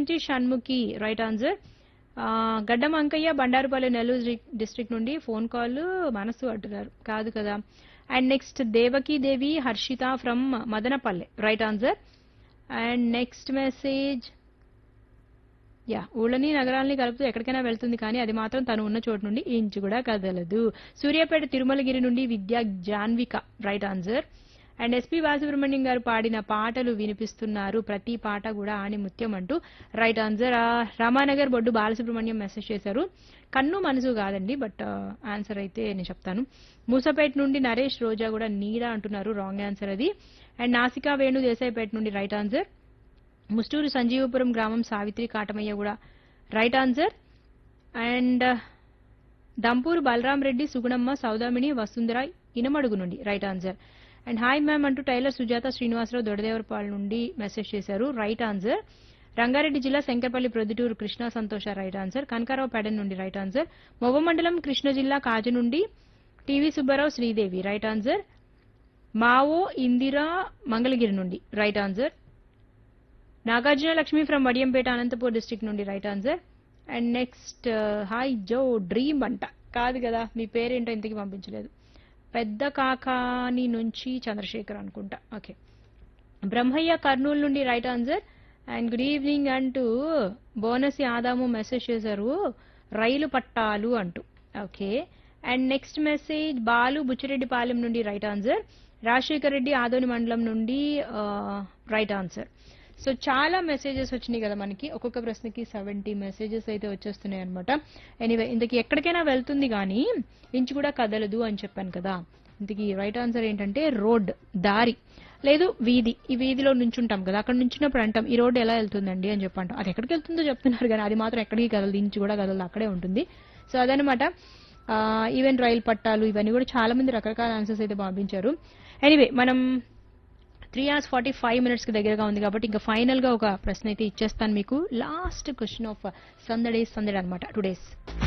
నుంచి Shanmukhi right answer ఆ, గడ్డం అంకయ్య బండారుపల్లి నెల్లూరు డి- డిస్ట్రిక్ట్ నుండి ఫోన్ కాల్ మనసు అంటున్నారు కాదు కదా and next Devaki Devi Harshita from Madanapalle right answer and next message యా ఊళ్ళని నగరాలని కలుపుతూ ఎక్కడికైనా వెళ్తుంది కానీ అది మాత్రం తను ఉన్న చోటు నుండి ఇంచు కూడా కదలదు సూర్యాపేట తిరుమలగిరి నుండి Vidya Janvika right answer and SP Balasubrahmanyam garu పాడిన పాటలు వినిపిస్తున్నారు ప్రతి పాట కూడా ఆని ముత్యం అంటూ రైట్ ఆన్సర్ ఆ, రామానగర్ బొడ్డు బాలసుబ్రహ్మణ్యం మెసేజ్ చేశారు కన్ను మనసు కాదండి బట్ ఆన్సర్ అయితే నేను చెప్తాను మూసపేట నుండి నరేష్ రోజా కూడా నీడ అంటున్నారు రాంగ్ ఆన్సర్ అది అండ్ నాసికా వేణు దేశాయిపేట నుండి రైట్ ఆన్సర్ ముస్టూరు సంజీవపురం గ్రామం సావిత్రి కాటమయ్య కూడా right answer and Dampuru Balaram Reddy Sugunamma Soudamini Vasundhara Inamadugu నుండి right answer and hi ma'am అంటూ టైలర్ సుజాత శ్రీనివాసరావు దొడదేవరపాల్ నుండి మెసేజ్ చేశారు రైట్ ఆన్సర్ రంగారెడ్డి జిల్లా శంకర్పల్లి ప్రొద్దుటూరు కృష్ణ సంతోష రైట్ ఆన్సర్ కనకారావు పెడన్ నుండి రైట్ ఆన్సర్ మొవ్వ మండలం కృష్ణ జిల్లా కాజు నుండి TV Subbarao Sridevi right answer మావో ఇందిరా మంగళగిరి నుండి right answer Nagarjuna Lakshmi from Vadiyampeta Anantapur district నుండి right answer and next hi జో డ్రీమ్ అంట కాదు కదా మీ పేరేంటో ఇంతకి పంపించలేదు పెద్ద కాకాని నుంచి చంద్రశేఖర్ అనుకుంటా ఓకే బ్రహ్మయ్య కర్నూలు నుండి right answer and good evening అంటూ బోనసి ఆదాము మెసేజ్ చేశారు రైలు పట్టాలు అంటూ okay and next message Balu Buchireddypalem నుండి రైట్ ఆన్సర్ రాజశేఖర్ రెడ్డి ఆదోని మండలం నుండి రైట్ ఆన్సర్ సో చాలా మెసేజెస్ వచ్చినాయి కదా మనకి ఒక్కొక్క ప్రశ్నకి సెవెంటీ మెసేజెస్ అయితే వచ్చేస్తున్నాయి అనమాట ఎనీవే ఇంతకీ ఎక్కడికైనా వెళ్తుంది కానీ ఇంచు కూడా కదలదు అని చెప్పాను కదా ఇంతకీ రైట్ ఆన్సర్ ఏంటంటే రోడ్ దారి లేదు వీధి ఈ వీధిలో నుంచుంటాం కదా అక్కడ నుంచినప్పుడు అంటాం ఈ రోడ్డు ఎలా వెళ్తుందండి అని చెప్పంటాం అది ఎక్కడికి వెళ్తుందో చెప్తున్నారు కానీ అది మాత్రం ఎక్కడికి కదలదు ఇంచు కూడా కదలదు అక్కడే ఉంటుంది సో అదనమాట ఈవెన్ రైలు పట్టాలు ఇవన్నీ కూడా చాలా మంది రకరకాల ఆన్సర్స్ అయితే పంపించారు ఎనీవే మనం three hours forty five minutes కి దగ్గరగా ఉంది కాబట్టి ఇంకా ఫైనల్ గా ఒక ప్రశ్న అయితే ఇచ్చేస్తాను మీకు లాస్ట్ క్వశ్చన్ ఆఫ్ సందడే సందడి అనమాట టుడేస్